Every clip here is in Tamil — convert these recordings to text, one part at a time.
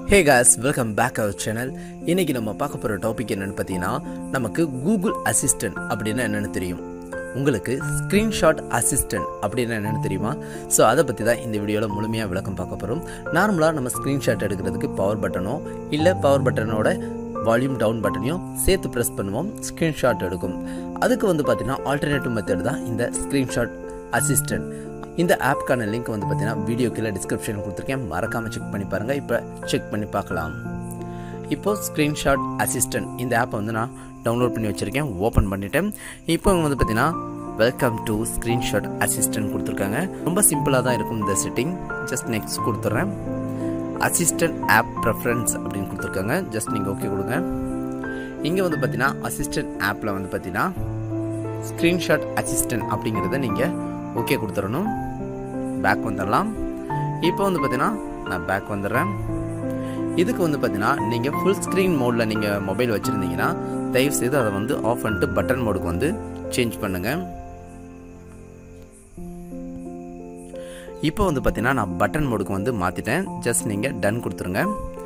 hey guys welcome back our channel இன்னைக்கு நம்ம பார்க்க போகிற டாபிக் என்னன்னு பார்த்தீங்கன்னா நமக்கு கூகுள் அசிஸ்டன்ட் அப்படின்னா என்னென்னு தெரியும் உங்களுக்கு ஸ்க்ரீன்ஷாட் அசிஸ்டன்ட் அப்படின்னா என்னென்னு தெரியுமா ஸோ அதை பற்றி தான் இந்த வீடியோவில் முழுமையாக விளக்கம் பார்க்க போகிறோம் நார்மலாக நம்ம ஸ்க்ரீன்ஷாட் எடுக்கிறதுக்கு பவர் பட்டனோ இல்லை பவர் பட்டனோட வால்யூம் டவுன் பட்டனையும் சேர்த்து ப்ரெஸ் பண்ணுவோம் ஸ்க்ரீன்ஷாட் எடுக்கும் அதுக்கு வந்து பார்த்தீங்கன்னா ஆல்டர்னேட்டிவ் மெத்தட் தான் இந்த ஸ்க்ரீன்ஷாட் அசிஸ்டன்ட் இந்த ஆப்க்கான லிங்க் வந்து பார்த்தீங்கன்னா வீடியோ கீழே டிஸ்கிரிப்ஷன் கொடுத்துருக்கேன் மறக்காமல் செக் பண்ணி பாருங்கள் இப்போ செக் பண்ணி பார்க்கலாம் இப்போ ஸ்க்ரீன்ஷாட் அசிஸ்டன்ட் இந்த ஆப்பை வந்து நான் டவுன்லோட் பண்ணி வச்சுருக்கேன் ஓப்பன் பண்ணிட்டேன் இப்போ வந்து பார்த்தீங்கன்னா வெல்கம் டு ஸ்க்ரீன்ஷாட் அசிஸ்டன்ட் கொடுத்துருக்காங்க ரொம்ப சிம்பிளாக தான் இருக்கும் இந்த செட்டிங் ஜஸ்ட் நெக்ஸ்ட் கொடுத்துட்றேன் அசிஸ்டன்ட் ஆப் ப்ரெஃபரன்ஸ் அப்படின்னு கொடுத்துருக்காங்க ஜஸ்ட் நீங்கள் ஓகே கொடுங்க இங்கே வந்து பார்த்தீங்கன்னா அசிஸ்டன்ட் ஆப்பில் வந்து பார்த்தீங்கன்னா ஸ்க்ரீன்ஷாட் அசிஸ்டன்ட் அப்படிங்கிறத நீங்கள் ஓகே கொடுத்துடணும் பேக் வந்துடலாம் இப்போ வந்து பார்த்தீங்கன்னா நான் பேக் வந்துடுறேன் இதுக்கு வந்து பார்த்தீங்கன்னா நீங்கள் ஃபுல் ஸ்க்ரீன் மோடில் நீங்கள் மொபைல் வச்சுருந்தீங்கன்னா தயவுசெய்து அதை வந்து ஆஃப் பண்ணிட்டு பட்டன் மோடுக்கு வந்து சேஞ்ச் பண்ணுங்கள் இப்போ வந்து பார்த்தீங்கன்னா நான் பட்டன் மோடுக்கு வந்து மாற்றிட்டேன் ஜஸ்ட் நீங்கள் டன் கொடுத்துருங்க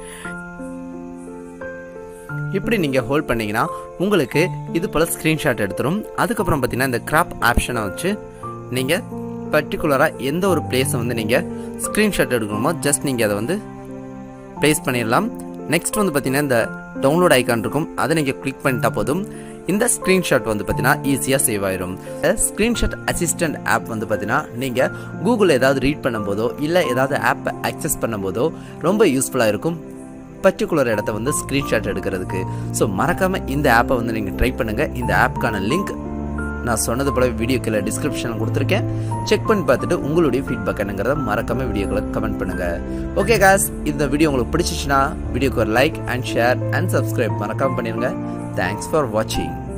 இப்படி நீங்கள் ஹோல்ட் பண்ணீங்கன்னா உங்களுக்கு இது போல் ஸ்க்ரீன்ஷாட் எடுத்துரும் அதுக்கப்புறம் பார்த்தீங்கன்னா இந்த கிராப் ஆப்ஷனை வச்சு நீங்கள் பர்டிகுலராக எந்த ஒரு பிளேஸை வந்து நீங்கள் ஸ்க்ரீன்ஷாட் எடுக்கணுமோ ஜஸ்ட் நீங்கள் அதை வந்து ப்ளேஸ் பண்ணிடலாம் நெக்ஸ்ட் வந்து பார்த்தீங்கன்னா இந்த டவுன்லோட் ஐக்கான் இருக்கும் அதை நீங்கள் கிளிக் பண்ணிட்டா போதும் இந்த ஸ்க்ரீன்ஷாட் வந்து பார்த்தீங்கன்னா ஈஸியாக சேவ் ஆயிரும் ஸ்க்ரீன்ஷாட் அசிஸ்டன்ட் ஆப் வந்து பார்த்தீங்கன்னா நீங்கள் கூகுளில் ஏதாவது ரீட் பண்ணும்போதோ இல்லை ஏதாவது ஆப்பை அக்சஸ் பண்ணும்போதோ ரொம்ப யூஸ்ஃபுல்லாக இருக்கும் பர்டிகுலர் இடத்த வந்து ஸ்க்ரீன்ஷாட் எடுக்கிறதுக்கு ஸோ மறக்காமல் இந்த ஆப்பை வந்து நீங்கள் ட்ரை பண்ணுங்கள் இந்த ஆப்க்கான லிங்க் நான் சொன்னது போல வீடியோ கீழே டிஸ்கிரிப்ஷனில் கொடுத்துருக்கேன் செக் பண்ணி பார்த்துட்டு உங்களுடைய ஃபீட்பேக் என்னங்கிறத மறக்காம வீடியோக்களை கமெண்ட் பண்ணுங்க ஓகே காஸ் இந்த வீடியோ உங்களுக்கு பிடிச்சிச்சுன்னா வீடியோக்கு ஒரு like and share and subscribe மறக்காம பண்ணிடுங்க தேங்க்ஸ் ஃபார் வாட்சிங்